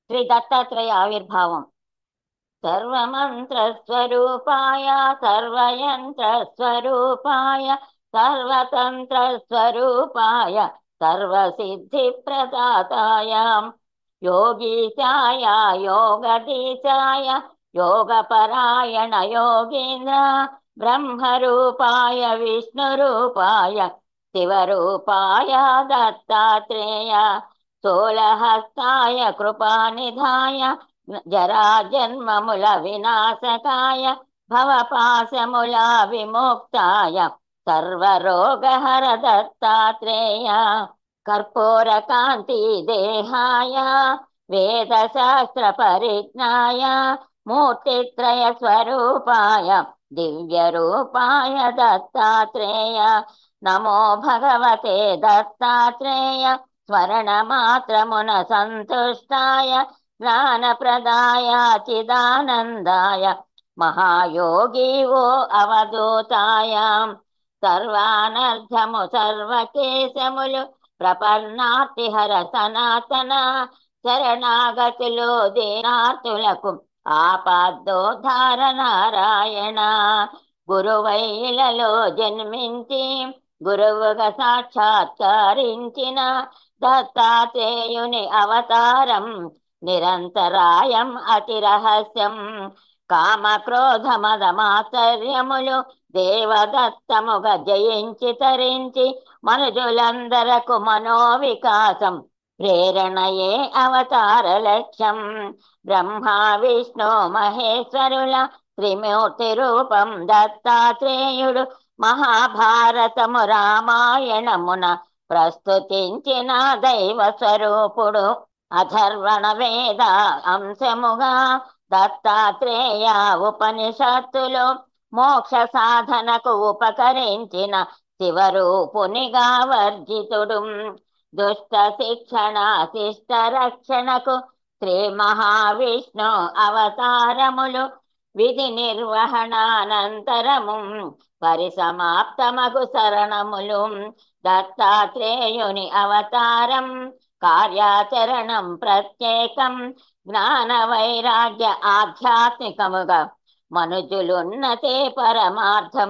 శ్రీ దత్తాత్రేయ ఆవిర్భావం సర్వమంత్రస్వరూపాయ సర్వయంత్రస్వరూపాయ సర్వతంత్రస్వరూపాయ సర్వసిద్ధిప్రదాతాయ యోగీశాయ యోగదీశాయ యోగపరాయణ యోగీంద్ర బ్రహ్మరూపాయ విష్ణురూపాయ శివరూపాయ దత్తాత్రేయ స్థూలహస్తాయ కృపానిధాయ జరా జన్మముల వినాశకాయ భవపాశముల విముక్తాయ సర్వరోగహర దత్తాత్రేయ కర్పూర కాంతి దేహాయ వేదశాస్త్ర పరిజ్ఞాయ మూర్తిత్రయ స్వరూపాయ దివ్య రూపాయ దత్తాత్రేయ నమో భగవతే దత్తాత్రేయ స్మరణ మాత్రమున సంతుష్టాయ జ్ఞానప్రదాయ చిదానందాయ మహాయోగి ఓ అవధూతాయ సర్వానర్థము సర్వకేశములు ప్రపన్నార్తిహర సనాతన శరణాగతులు దీనార్తులకు ఆపాద్దోద్ధార నారాయణ గురువైలలో జన్మించి గురువుగా సాక్షాత్కరించిన దత్తాత్రేయుని అవతారం నిరంతరాయం అతి రహస్యం కామ క్రోధ మద మాత్సర్యములు దేవదత్తముగా జయించి తరించి మనుజులందరకు మనోవికాసం ప్రేరణయే అవతార లక్ష్యం బ్రహ్మ విష్ణు మహేశ్వరుల త్రిమూర్తి రూపం దత్తాత్రేయుడు మహాభారతము రామాయణమున ప్రస్తుతించిన దైవ స్వరూపుడు అథర్వణ వేద అంశముగా దత్తాత్రేయ ఉపనిషత్తులు మోక్ష సాధనకు ఉపకరించిన శివరూపునిగా వర్జితుడు దుష్ట శిక్షణ శిష్ట రక్షణకు శ్రీ మహావిష్ణు అవతారములు విధి నిర్వహణానంతరము పరిసమాప్తమగు శరణములు దత్తాత్రేయుని అవతారం కార్యాచరణం ప్రత్యేకం జ్ఞాన వైరాగ్య ఆధ్యాత్మికముగా మనుజులున్నతే పరమార్థం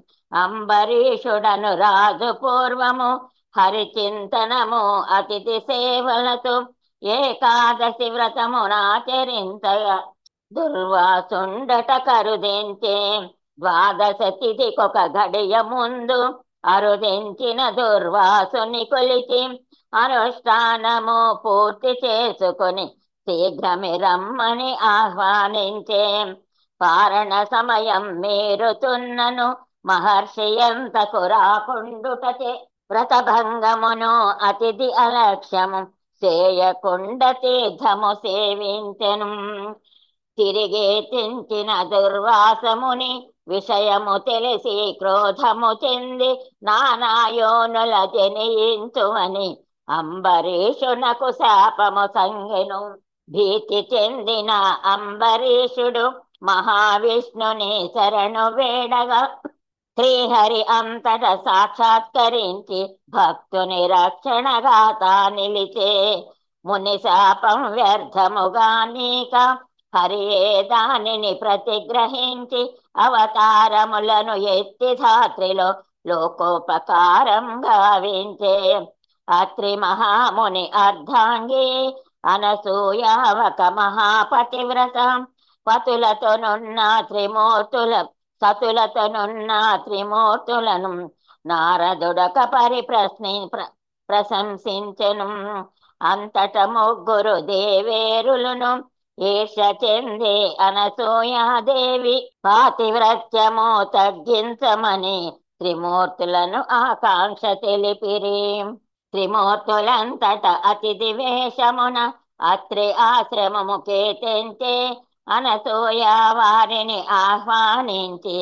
అంబరీషుడను రాజు పూర్వము హరిచింతనము అతిథి సేవలతో ఏకాదశి వ్రతమునాచరించగా దుర్వాసుండట కరుదించే ద్వాదశ తిథికొక గడియ ముందు అరుదించిన దుర్వాసుని కొలిచి అనుష్ఠానము పూర్తి చేసుకుని శీఘ్రమే రమ్మని ఆహ్వానించే పారణ సమయం మీరుతున్నను మహర్షి ఎంతకు రాకుండుటచే వ్రతభంగమును అతిథి అలక్ష్యము చేయకుండ తీర్థము సేవించెను తిరిగి తెంచిన దుర్వాసముని విషయము తెలిసి క్రోధము చెంది నానాయోనుల జనియించువని అంబరీషునకు శాపము సంగెను భీతి చెందిన అంబరీషుడు మహావిష్ణుని శరణు వేడగా శ్రీహరి అంతట సాక్షాత్కరించి భక్తుని రక్షణగాత నిలిచే ముని శాపం వ్యర్థముగా నీక హరియే దానిని ప్రతిగ్రహించి అవతారములను ఎత్తి ధాత్రిలో లోకోపకారం గావించే అత్రి మహాముని అర్ధాంగి అనసూయావక మహాపతివ్రత పతులతోనున్న త్రిమూర్తుల సతులతోనున్న త్రిమూర్తులను నారదుడక పరి ప్రశ్ని ప్రశంసించెను అంతట ముగ్గురు దేవేరులను ఈర్ష చెంది అనసూయాదేవి పాతివ్రత్యము తగ్గించమని త్రిమూర్తులను ఆకాంక్ష తెలిపిరి త్రిమూర్తులంతట అతిథి వేషమున అత్రి ఆశ్రమము కేతించే అనసూయ వారిని ఆహ్వానించి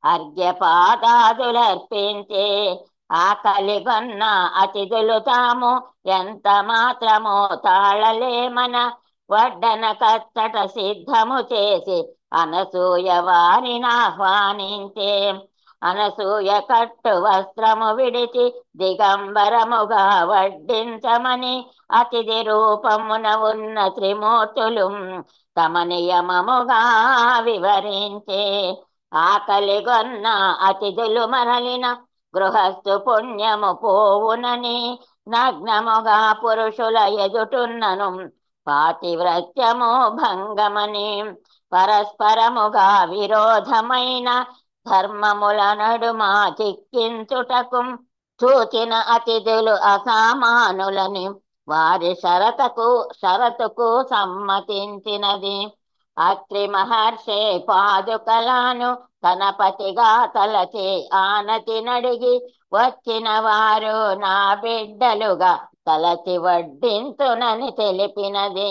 అర్ఘ్యపాదాదులర్పించే ఆకలిగొన్న అతిథులు తాము ఎంత మాత్రమో తాళలేమన వడ్డన కచ్చట సిద్ధము చేసి అనసూయ వారిని ఆహ్వానించే అనసూయ కట్టు వస్త్రము విడిచి దిగంబరముగా వడ్డించమని అతిథి రూపమున ఉన్న త్రిమూర్తులు తమ నియమముగా వివరించే ఆకలిగొన్న అతిథులు మరలిన గృహస్థు పుణ్యము పోవునని నగ్నముగా పురుషుల ఎదుటున్నను పాతివ్రత్యము భంగమని పరస్పరముగా విరోధమైన ధర్మముల నడుమ చిక్కించుటకు చూచిన అతిథులు అసామానులని వారి షరతకు షరతుకు సమ్మతించినది అత్రి మహర్షి పాదుకలాను తన పతిగా తలచి ఆనతి నడిగి వచ్చిన వారు నా బిడ్డలుగా తలచి వడ్డింతునని తెలిపినది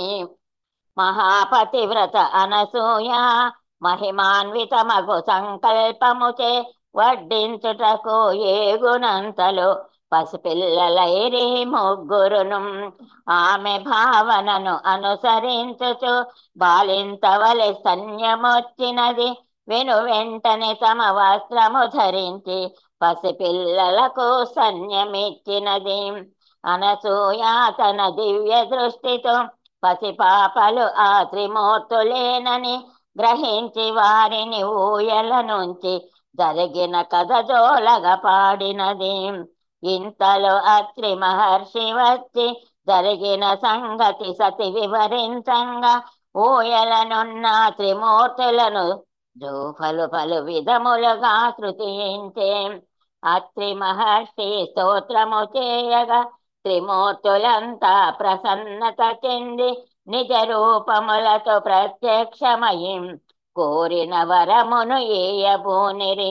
మహాపతివ్రత అనసూయ మహిమాన్వితమగు సంకల్పముచే వడ్డించుటకు ఏగునంతలు పసిపిల్లలైరి ముగ్గురును ఆమె భావనను అనుసరించుచు బాలింతవలె సన్యమొచ్చినది వెను వెంటనే తమ వస్త్రము ధరించి పసిపిల్లలకు సన్యమిచ్చినది అనసూయ తన దివ్య దృష్టితో పసిపాపలు ఆ త్రిమూర్తులేనని గ్రహించి వారిని ఊయల నుంచి జరిగిన కథ జోలగా పాడినది ఇంతలో అత్రి మహర్షి వచ్చి జరిగిన సంగతి సతి వివరించంగా ఊయలనున్న త్రిమూర్తులను జోఫలు పలు విధములుగా శృతించే అత్రి మహర్షి స్తోత్రము చేయగా త్రిమూర్తులంతా ప్రసన్నత చెంది నిజ రూపములతో ప్రత్యక్షమయి కోరిన వరమును ఏయబూనిరి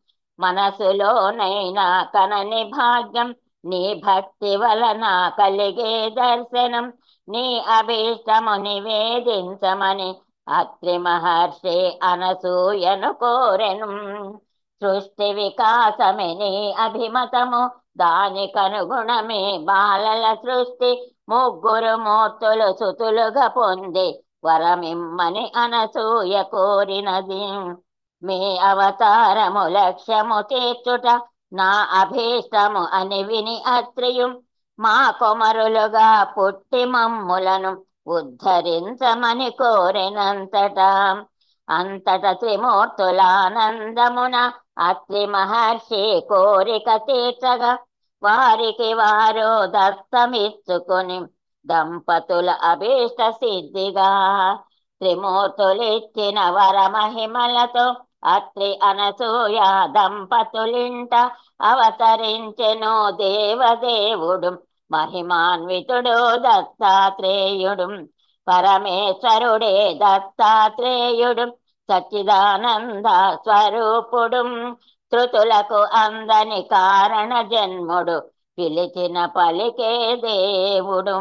మనసులోనైనా కనని భాగ్యం నీ భక్తి వలన కలిగే దర్శనం నీ అభీష్టము నివేదించమని అత్రి మహర్షి అనసూయను కోరెను సృష్టి వికాసమే నీ అభిమతము దానికనుగుణమే బాలల సృష్టి ముగ్గురు మూర్తులు సుతులుగా పొంది వరమిమ్మని అనసూయ కోరినది మీ అవతారము లక్ష్యము తీర్చుట నా అభీష్టము అని విని అత్రియు మా కొమరులుగా పుట్టి మమ్ములను ఉద్ధరించమని కోరినంతట అంతట త్రిమూర్తులానందమున అత్రి మహర్షి కోరిక తీర్చగా వారికి వారు దత్తమిచ్చుకొని దంపతుల అభీష్ట సిద్ధిగా త్రిమూర్తులిచ్చిన వరమహిమలతో అత్రి అనసూయ దంపతులింట అవతరించెను దేవదేవుడు మహిమాన్వితుడు దత్తాత్రేయుడు పరమేశ్వరుడే దత్తాత్రేయుడు సచ్చిదానంద స్వరూపుడు శృతులకు అందని కారణ జన్ముడు పిలిచిన పలికే దేవుడు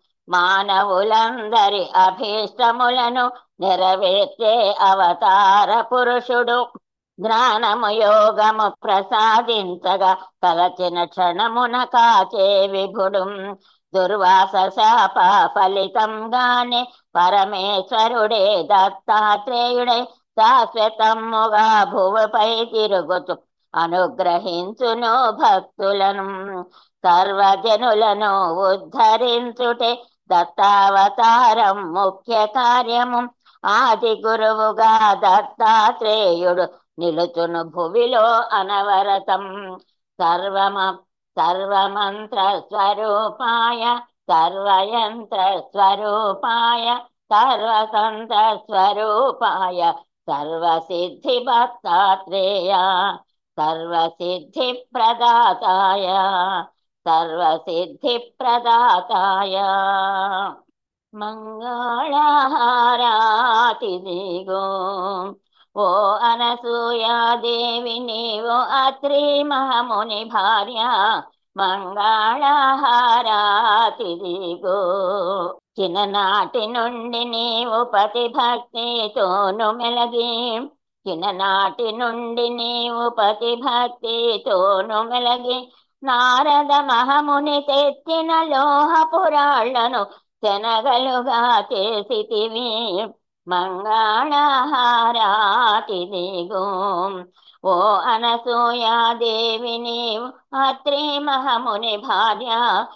మానవులందరి అభీష్టములను నెరవేర్చే అవతార పురుషుడు జ్ఞానము యోగము ప్రసాదించగా తలచిన క్షణమున కాచే విభుడు దుర్వాస శాప ఫలితంగానే పరమేశ్వరుడే దత్తాత్రేయుడే శాశ్వతముగా భువపై తిరుగుతూ అనుగ్రహించును భక్తులను సర్వజనులను ఉద్ధరించుటే దత్తావతారం ముఖ్య కార్యము ఆది గురువుగా దత్తాత్రేయుడు నిలుచును భువిలో అనవరతం సర్వమ సర్వమంత్ర స్వరూపాయ సర్వయంత్ర స్వరూపాయ సర్వతంత్ర స్వరూపాయ సర్వసిద్ధి దత్తాత్రేయ సర్వసిద్ధి ప్రదాతాయ సర్వసిద్ధి ప్రదాతాయ మంగళహారాతి దిగో ఓ అనసూయాదేవి నీవు అత్రి మహముని భార్య మంగళహారాతి దిగో చిన్ననాటి నుండి నీవు పతి భక్తితోను మెలగి చిన్ననాటి నుండి నీవు పతి భక్తితోను మెలగి నారద మహముని తెచ్చిన లోహ పురాళ్లను శనగలుగా చేసితివి మంగళహారాతి దిగు ఓ అనసూయాదేవి నీవు అత్రి మహముని భార్య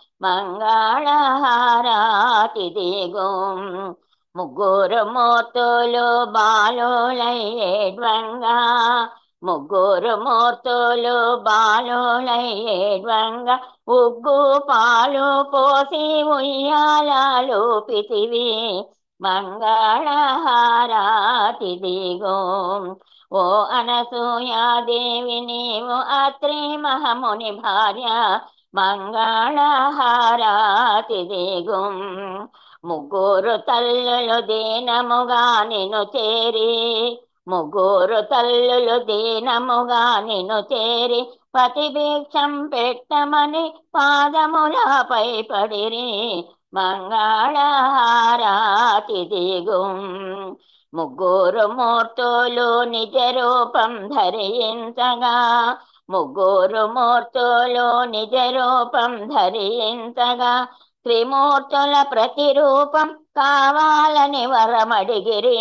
మంగళహారాతి దిగు ముగ్గురు మూర్తులు బాలులయ్యేడ్వంగా ముగ్గురు మూర్తులు బాలులయ్యేడ్వంగా ఉగ్గు పాలు పోసి ఉయ్యాలాలు పితివి మంగళహారాతి దిగో ఓ అనసూయాదేవి నీవు అత్రి మహముని భార్య మంగళహారాతి దిగు ముగ్గురు తల్లులు దీనముగా నిన్ను చేరి ముగ్గురు తల్లులు దీనముగా నిన్ను చేరి ప్రతిభిక్షం పెట్టమని పాదములపై పడిరి మంగళహారాతి దిగు ముగ్గురు మూర్తులు నిజ రూపం ధరించగా ముగ్గురు మూర్తులు నిజ రూపం ధరించగా త్రిమూర్తుల ప్రతిరూపం కావాలని వరమడిగిరి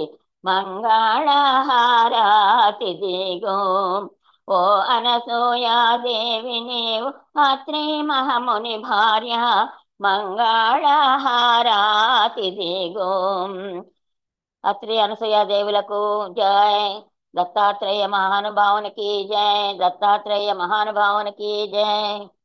మంగళహారాతి దిగు ఓ అనసూయాదేవి నీవు అత్రి మహముని భార్య మంగళహారాతి దిగు అత్రి అనసూయాదేవులకు జయ దత్తాత్రేయ మహానుభావునికి జయ దత్తాత్రేయ మహానుభావునికి జయ